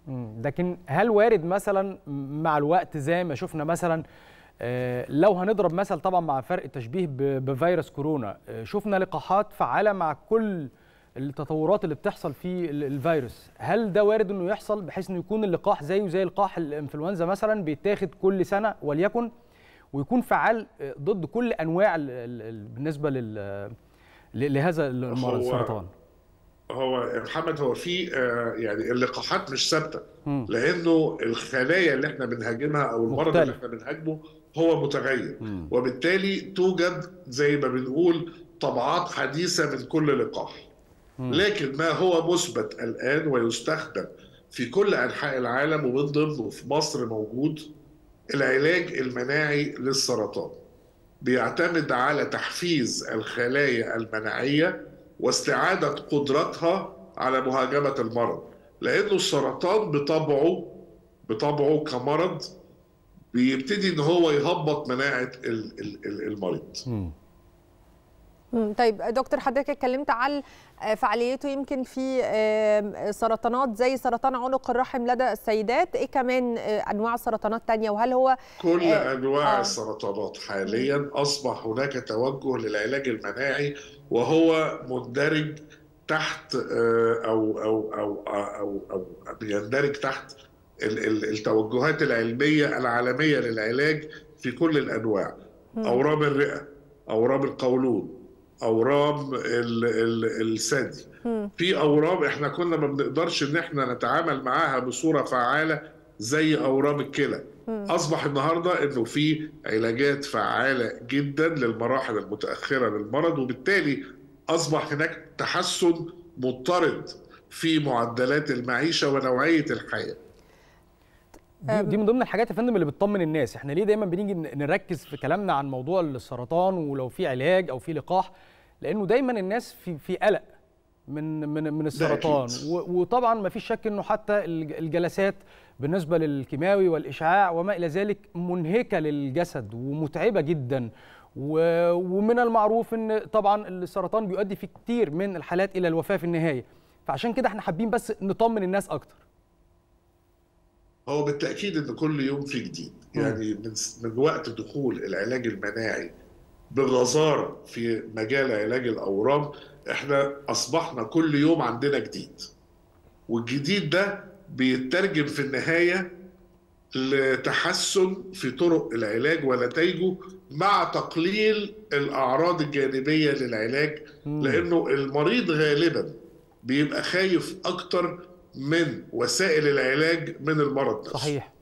لكن هل وارد مثلا مع الوقت زي ما شفنا مثلا لو هنضرب مثل طبعا مع فرق التشبيه بفيروس كورونا شفنا لقاحات فعاله مع كل التطورات اللي بتحصل في الفيروس هل ده وارد انه يحصل بحيث انه يكون اللقاح زيه زي لقاح الانفلونزا مثلا بيتاخد كل سنه وليكن ويكون فعال ضد كل انواع بالنسبه لهذا المرض السرطان هو محمد هو في يعني اللقاحات مش ثابته لانه الخلايا اللي احنا بنهاجمها او المرض مختلف. اللي احنا بنهاجمه هو متغير مم. وبالتالي توجد زي ما بنقول طبعات حديثه من كل لقاح مم. لكن ما هو مثبت الان ويستخدم في كل انحاء العالم ومن ضمنه في مصر موجود العلاج المناعي للسرطان بيعتمد على تحفيز الخلايا المناعيه واستعاده قدرتها على مهاجمه المرض لانه السرطان بطبعه بطبعه كمرض بيبتدي ان هو يهبط مناعه المريض م. طيب دكتور حضرتك اتكلمت عن فعاليته يمكن في سرطانات زي سرطان عنق الرحم لدى السيدات ايه كمان انواع سرطانات تانية وهل هو كل انواع آه. السرطانات حاليا اصبح هناك توجه للعلاج المناعي وهو مندرج تحت او او او او او بيندرج تحت التوجهات العلميه العالميه للعلاج في كل الانواع اورام الرئه اورام القولون اورام الثدي في اورام احنا كنا ما بنقدرش ان احنا نتعامل معاها بصوره فعاله زي اورام الكلى اصبح النهارده انه في علاجات فعاله جدا للمراحل المتاخره للمرض وبالتالي اصبح هناك تحسن مضطرد في معدلات المعيشه ونوعيه الحياه دي, دي من ضمن الحاجات يا فندم اللي بتطمن الناس احنا ليه دايما بنيجي نركز في كلامنا عن موضوع السرطان ولو في علاج او في لقاح لانه دايما الناس في في قلق من من من السرطان وطبعا ما فيش شك انه حتى الجلسات بالنسبه للكيماوي والاشعاع وما الى ذلك منهكه للجسد ومتعبه جدا ومن المعروف ان طبعا السرطان بيؤدي في كتير من الحالات الى الوفاه في النهايه فعشان كده احنا حابين بس نطمن الناس اكتر هو بالتاكيد ان كل يوم في جديد يعني من من وقت دخول العلاج المناعي بغزاره في مجال علاج الاورام احنا اصبحنا كل يوم عندنا جديد والجديد ده بيترجم في النهايه لتحسن في طرق العلاج ونتائجه مع تقليل الاعراض الجانبيه للعلاج لانه المريض غالبا بيبقى خايف اكتر من وسائل العلاج من المرض نفسه صحيح